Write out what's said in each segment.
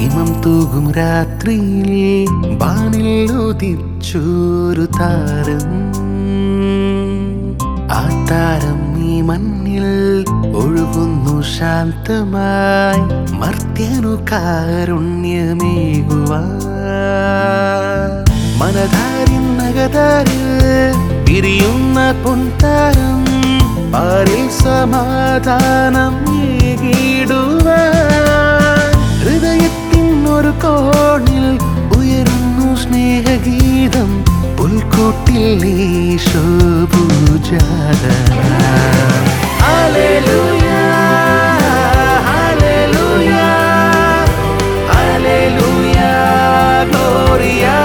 ഹിമം തൂകും രാത്രിയിൽ ബാണിൽ ഉദിച്ചൊരു താരം ആ താരം ഈ മണ്ണിൽ ഒഴുകുന്നു ശാന്തമായി മർത്യനു കാരുണ്യമേകുവാൻ മനധാരിൻ നഗതാരിൽ വിരിയുന്ന പൊൻതാരം പാരിൽ സമാധാനം ഏകിടുവാൻ ഹൃദയത്തിൻ ഒരു കോണിൽ ഉയരുന്നു സ്നേഹഗീതം പുൽക്കൂട്ടിൽ ഈശോപൂജാത Hallelujah, hallelujah, hallelujah, gloria.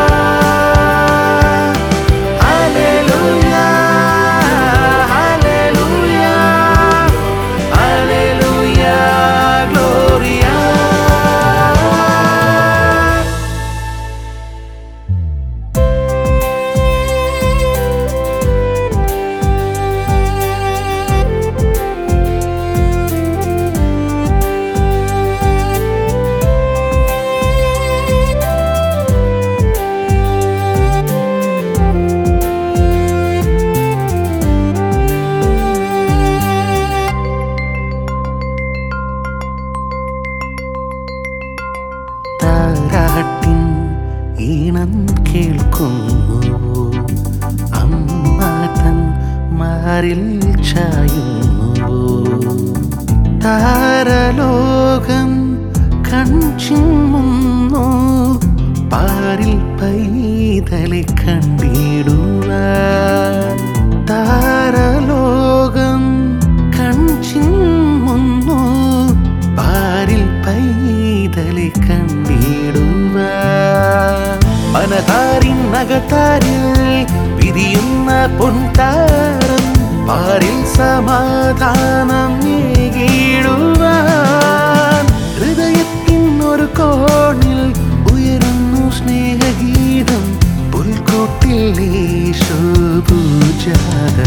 Hallelujah, hallelujah, hallelujah, gloria. താരാട്ടിൻ ഈണം കേൾക്കുന്നു അമ്മാതൻ മാറിൽ ചായുന്നു താരലോകം കൺചിമ്മുന്നു പാരിൽ പൈതലെ കണ്ടിടുവാൻ താരലോകം കൺചിമ്മുന്നു പാരിൽ പൈതലെ കണ്ടിടുവാൻ മനതാരിൻ നഗതാരിൽ വിരിയുന്ന പൊൻതാരം പാരിൽ സമാധാനം ഏകിടുവാൻ ഹൃദയത്തിൻ ഒരു കോണിൽ ഉയരുന്നു സ്നേഹഗീതം പുൽക്കൂട്ടിൽ ഈശോപൂജാത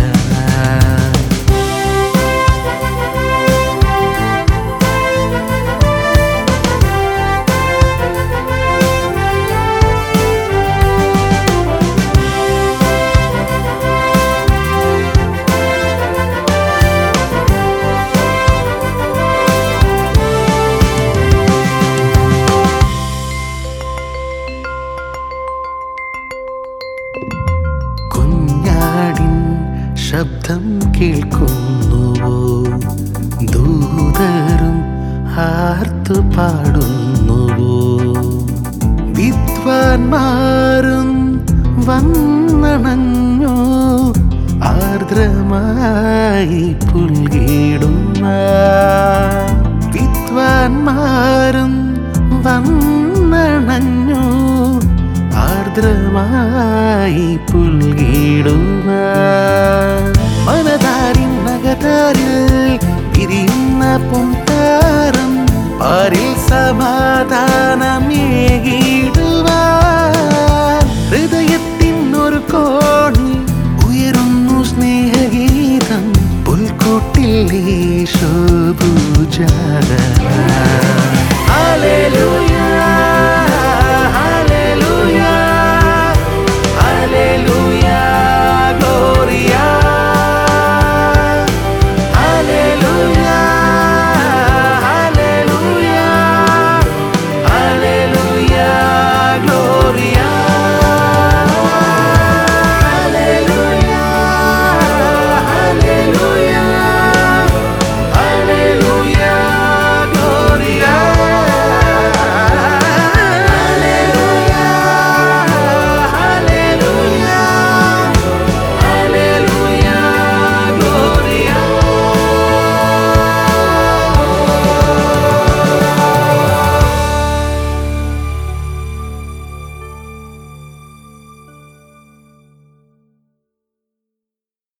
കുഞ്ഞാടിൻ ശബ്ദം കേൾക്കുന്നുവോ ദൂതരും ആർത്തു പാടുന്നുവോ വിദ്വാൻമാരും വന്നണഞ്ഞു ആർദ്രമായി പുൽകിടുന്ന വിദ്വാൻമാരും വന്നണഞ്ഞു ആർദ്രമായി പുൽകിടുന്ന മനതാരിൻ നഗതാരിൽ വിരിയുന്ന പൊൻതാരം പാരിൽ സമാധാനമേകിടുവാൻ ഹൃദയത്തിൻ ഒരു കോണിൽ ഉയരുന്നു സ്നേഹഗീതം പുൽക്കൂട്ടിൽ ഈശോപൂജാത